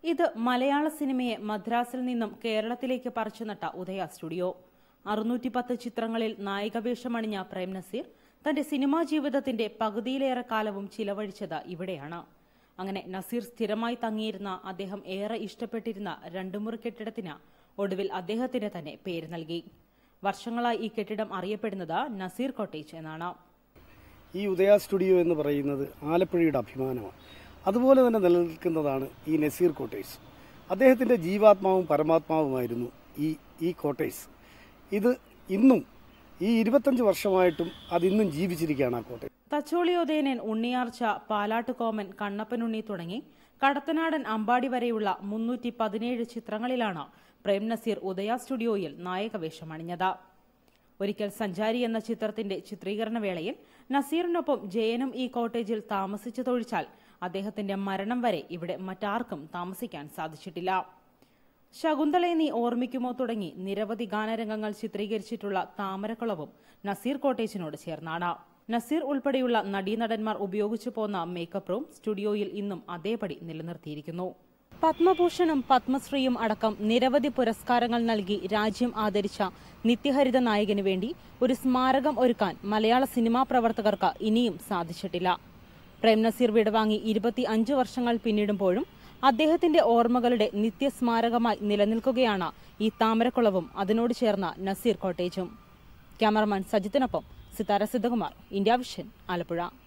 ഇത് മലയാള സിനിമയെ മദ്രാസിൽ നിന്നും കേരളത്തിലേക്ക് പറിച്ചുനട്ട ഉദയ സ്റ്റുഡിയോ അറുന്നൂറ്റി പത്ത് ചിത്രങ്ങളിൽ നായികവേഷമണിഞ്ഞ പ്രേം നസീർ തന്റെ സിനിമാ ജീവിതത്തിന്റെ പകുതിയിലേറെ കാലവും ചിലവഴിച്ചത് ഇവിടെയാണ് അങ്ങനെ നസീർ സ്ഥിരമായി തങ്ങിയിരുന്ന അദ്ദേഹം ഏറെ ഇഷ്ടപ്പെട്ടിരുന്ന രണ്ടു മുറി കെട്ടിടത്തിന് ഒടുവിൽ അദ്ദേഹത്തിന് തന്നെ പേര് നൽകി വർഷങ്ങളായി ഈ കെട്ടിടം അറിയപ്പെടുന്നത് നസീർ കോട്ടേജ് എന്നാണ് ഈ ഉദയ സ്റ്റുഡിയോ എന്ന് പറയുന്നത് ആലപ്പുഴയുടെ അഭിമാനമാണ് അതുപോലെ തന്നെ നിലനിൽക്കുന്നതാണ് ഈ നസീർ കോട്ടേഴ്സ് അദ്ദേഹത്തിന്റെ ജീവാത്മാവും പരമാത്മാവുമായിരുന്നു ഈ ഈ കോട്ടേഴ്സ് ഇത് ഇന്നും ഈ ഇരുപത്തഞ്ച് വർഷമായിട്ടും അതിന്നും ജീവിച്ചിരിക്കുകയാണ് ആ കോട്ടേഴ്സ് തച്ചോളിയോദയനൻ ഉണ്ണിയാർച്ച പാലാട്ടുകോമൻ കണ്ണപ്പനുണ്ണി തുടങ്ങി കടത്തനാടൻ അമ്പാടി വരെയുള്ള മുന്നൂറ്റി പതിനേഴ് ചിത്രങ്ങളിലാണ് പ്രേം നസീർ ഉദയ സ്റ്റുഡിയോയിൽ നായകവേഷമണിഞ്ഞത് ഒരിക്കൽ സഞ്ചാരി എന്ന ചിത്രത്തിന്റെ ചിത്രീകരണ വേളയിൽ നസീറിനൊപ്പം ജയനും ഈ കോട്ടേജിൽ താമസിച്ചു തൊഴിച്ചാൽ അദ്ദേഹത്തിന്റെ മരണം വരെ ഇവിടെ മറ്റാർക്കും താമസിക്കാൻ സാധിച്ചിട്ടില്ല ശകുന്തളയെ നീ ഓർമ്മിക്കുമോ തുടങ്ങി നിരവധി ഗാനരംഗങ്ങൾ ചിത്രീകരിച്ചിട്ടുള്ള താമരക്കുളവും നസീർ കോട്ടേജിനോട് ചേർന്നാണ് നസീർ ഉൾപ്പെടെയുള്ള നടീനടന്മാർ ഉപയോഗിച്ചു പോന്ന മേക്കപ്പ് റൂം സ്റ്റുഡിയോയിൽ ഇന്നും അതേപടി നിലനിർത്തിയിരിക്കുന്നു പത്മഭൂഷണും പത്മശ്രീയും അടക്കം നിരവധി പുരസ്കാരങ്ങൾ നൽകി രാജ്യം ആദരിച്ച നിത്യഹരിത നായകന് വേണ്ടി ഒരു സ്മാരകം ഒരുക്കാൻ മലയാള സിനിമാ പ്രവർത്തകർക്ക് ഇനിയും സാധിച്ചിട്ടില്ല പ്രേം നസീർ വിടവാങ്ങി ഇരുപത്തി അഞ്ച് വർഷങ്ങൾ പിന്നിടുമ്പോഴും അദ്ദേഹത്തിന്റെ ഓർമ്മകളുടെ നിത്യസ്മാരകമായി നിലനിൽക്കുകയാണ് ഈ താമരക്കുളവും അതിനോട് ചേർന്ന നസീർ കോട്ടേജും ക്യാമറമാൻ സജിത്തിനൊപ്പം സിതാര സിദ്ധകുമാർ ഇന്ത്യ വിഷൻ ആലപ്പുഴ